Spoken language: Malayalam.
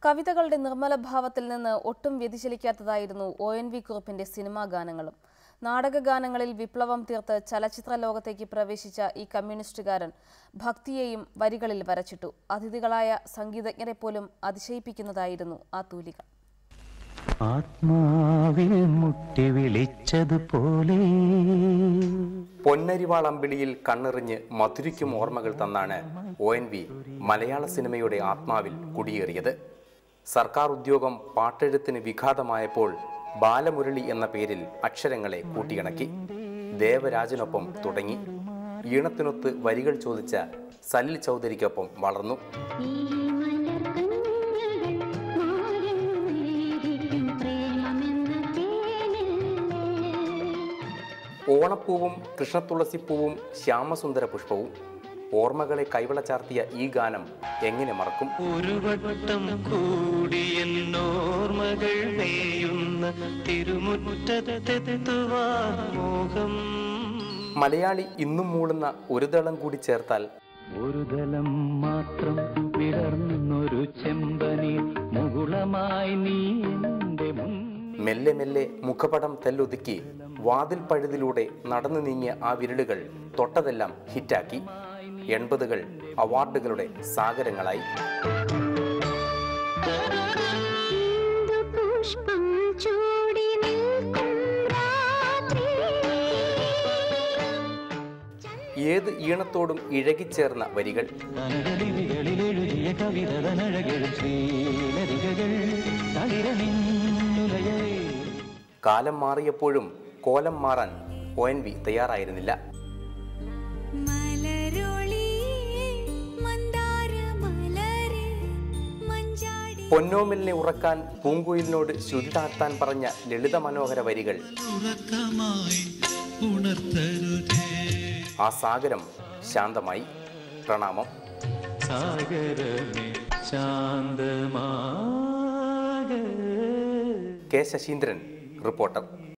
കവിതകളുടെ നിർമ്മല ഭാവത്തിൽ നിന്ന് ഒട്ടും വ്യതിചലിക്കാത്തതായിരുന്നു ഒ എൻ വി കുറുപ്പിന്റെ സിനിമാ ഗാനങ്ങളും നാടകഗാനങ്ങളിൽ വിപ്ലവം തീർത്ത് ചലച്ചിത്ര ലോകത്തേക്ക് പ്രവേശിച്ച ഈ കമ്മ്യൂണിസ്റ്റുകാരൻ ഭക്തിയെയും വരികളിൽ വരച്ചിട്ടു അതിഥികളായ സംഗീതജ്ഞരെ പോലും അതിശയിപ്പിക്കുന്നതായിരുന്നു ആ തൂലിക ആത്മാവിൽ മുട്ടി വിളിച്ചതുപോലെ പൊന്നരിവാൾ അമ്പിളിയിൽ കണ്ണെറിഞ്ഞ് മധുരിക്കും ഓർമ്മകൾ തന്നാണ് ഒ എൻ വി മലയാള സിനിമയുടെ ആത്മാവിൽ കുടിയേറിയത് സർക്കാർ ഉദ്യോഗം പാട്ടെഴുത്തിന് വിഘാതമായപ്പോൾ ബാലമുരളി എന്ന പേരിൽ അക്ഷരങ്ങളെ കൂട്ടിയിണക്കി ദേവരാജനൊപ്പം തുടങ്ങി ഈണത്തിനൊത്ത് വരികൾ ചോദിച്ച സലിൽ ചൗധരിക്കൊപ്പം വളർന്നു ഈ മലർക്കഞ്ഞകൾ മാറിയിരിക്കും പ്രേമമെന്ന തേനില്ലേ ഓണപ്പൂവും കൃഷ്ണതുളസിപ്പൂവും ശ്യാമസുന്ദര പുഷ്പവും ഓർമ്മകളെ കൈവള ചാർത്തിയ ഈ ഗാനം എങ്ങനെ മറക്കും ഒരു വട്ടം കൂടിയെന്നോർമകൾ മേയുന്ന തിരുമുറ്റത്തെത്തുവാൻ മോഹം മലയാളി ഇന്നും മൂളുന്ന ഒരു ദളം കൂടി ചേർത്താൽ ഒരു ദലം മാത്രം വിടർന്നൊരു ചെമ്പനി മുകുളമായി നീ എൻ്റെ മുൻ മെല്ലെ മെല്ലെ മുഖപടം തെല്ലൊതുക്കി വാതിൽ പഴുതിലൂടെ നടന്നു നീങ്ങിയ ആ വിരലുകൾ തൊട്ടതെല്ലാം ഹിറ്റാക്കി എൺപതുകൾ അവാർഡുകളുടെ സാഗരങ്ങളായി പുഷ്പം ചൂടി നിൽക്കും രാത്രി ഏത് ഈണത്തോടും ഇഴകിച്ചേർന്ന വരികൾ കനകലിപികളിലെഴുതിയ കവിത തനഴകൾ ശ്രീലരികകൾ തളിരണിഞ്ഞുലയേ കാലം മാറിയപ്പോഴും കോലം മാറാൻ ഒ എൻ വി തയ്യാറായിരുന്നില്ല മലരൊളിയേ മന്ദാരമലരെ മഞ്ചാടി പൊന്നോമിലിനെ ഉറക്കാൻ പൂങ്കുയിലിനോട് ശ്രുതി താഴ്ത്താൻ പറഞ്ഞ ലളിത മനോഹര വരികൾ ഉറക്കമായി ഉണർത്തരുതേ ആ സാഗരം ശാന്തമായി പ്രണാമം സാഗരമേ ശാന്തമാക കെ ശശീന്ദ്രൻ റിപ്പോർട്ടർ